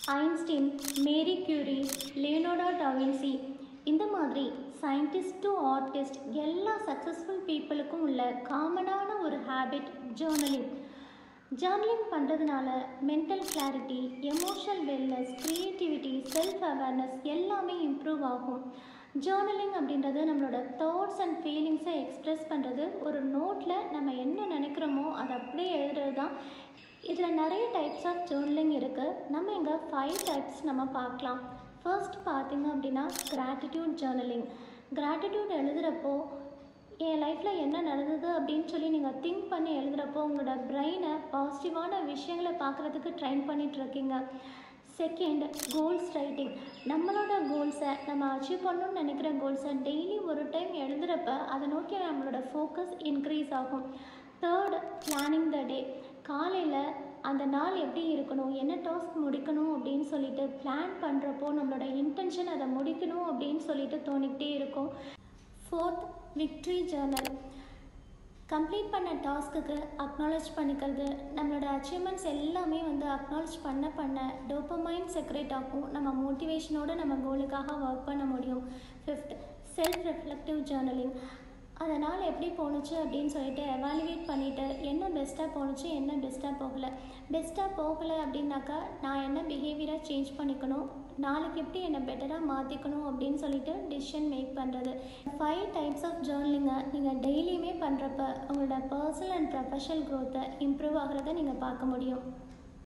Einstein Marie Curie Leonardo da Vinci இந்த மாதிரி scientist to artist எல்லா சக்ஸஸ்ஃபுல் பீப்புளுக்கும் உள்ள காமனான ஒரு ஹேபிட் ஜேர்னலிங் ஜேர்னலிங் பண்ணுறதுனால mental clarity emotional wellness creativity self awareness எல்லாமே இம்ப்ரூவ் ஆகும் ஜேர்னலிங் அப்படின்றது நம்மளோட தாட்ஸ் அண்ட் ஃபீலிங்ஸை எக்ஸ்ப்ரெஸ் பண்ணுறது ஒரு நோட்டில் நம்ம என்ன நினைக்கிறோமோ அதை அப்படியே எழுதுறது தான் இதில் நிறைய டைப்ஸ் ஆஃப் ஜேர்னலிங் இருக்குது நம்ம இங்கே ஃபைவ் டைப்ஸ் நம்ம பார்க்கலாம் ஃபர்ஸ்ட் பார்த்தீங்க அப்படின்னா கிராட்டிடியூட் ஜேர்னலிங் கிராட்டிடியூட் எழுதுகிறப்போ என் லைஃப்பில் என்ன நடந்தது அப்படின்னு சொல்லி நீங்கள் திங்க் பண்ணி எழுதுகிறப்போ உங்களோட பிரெயினை பாசிட்டிவான விஷயங்களை பார்க்குறதுக்கு ட்ரைன் பண்ணிகிட்ருக்கீங்க செகண்ட் கோல்ஸ் ரைட்டிங் நம்மளோட கோல்ஸை நம்ம அச்சீவ் பண்ணணும்னு நினைக்கிற கோல்ஸை டெய்லி ஒரு டைம் எழுதுகிறப்ப அதை நோக்கி நம்மளோட ஃபோக்கஸ் இன்க்ரீஸ் ஆகும் தேர்ட் பிளானிங் த டே காலையில் அந்த நாள் எப்படி இருக்கணும் என்ன டாஸ்க் முடிக்கணும் அப்படின்னு சொல்லிட்டு பிளான் பண்ணுறப்போ நம்மளோட இன்டென்ஷன் அதை முடிக்கணும் அப்படின்னு சொல்லிட்டு தோணிக்கிட்டே இருக்கும் ஃபோர்த் விக்ட்ரி ஜேர்னல் கம்ப்ளீட் பண்ண டாஸ்க்குக்கு அக்னாலேஜ் பண்ணிக்கிறது நம்மளோட அச்சீவ்மெண்ட்ஸ் எல்லாமே வந்து அக்னாலேஜ் பண்ண பண்ண டோப்பமைன் செக்ரேட் ஆகும் நம்ம மோட்டிவேஷனோடு நம்ம கோலுக்காக ஒர்க் பண்ண முடியும் ஃபிஃப்த் செல்ஃப் ரெஃப்ளெக்டிவ் ஜேர்னலிங் அதனால் எப்படி போணுச்சு அப்படின்னு சொல்லிட்டு எவாலுவேட் பண்ணிவிட்டு என்ன பெஸ்ட்டாக போணுச்சு என்ன பெஸ்ட்டாக போகலை பெஸ்ட்டாக போகலை அப்படின்னாக்கா நான் என்ன பிஹேவியராக சேஞ்ச் பண்ணிக்கணும் நாளைக்கு எப்படி என்னை பெட்டராக மாற்றிக்கணும் அப்படின்னு சொல்லிட்டு டிசிஷன் மேக் பண்ணுறது ஃபைவ் டைப்ஸ் ஆஃப் ஜேர்னலிங்கை நீங்கள் டெய்லியுமே பண்ணுறப்ப உங்களோட பர்சனல் அண்ட் ப்ரொஃபஷனல் க்ரோத்தை இம்ப்ரூவ் ஆகிறத நீங்கள் பார்க்க முடியும்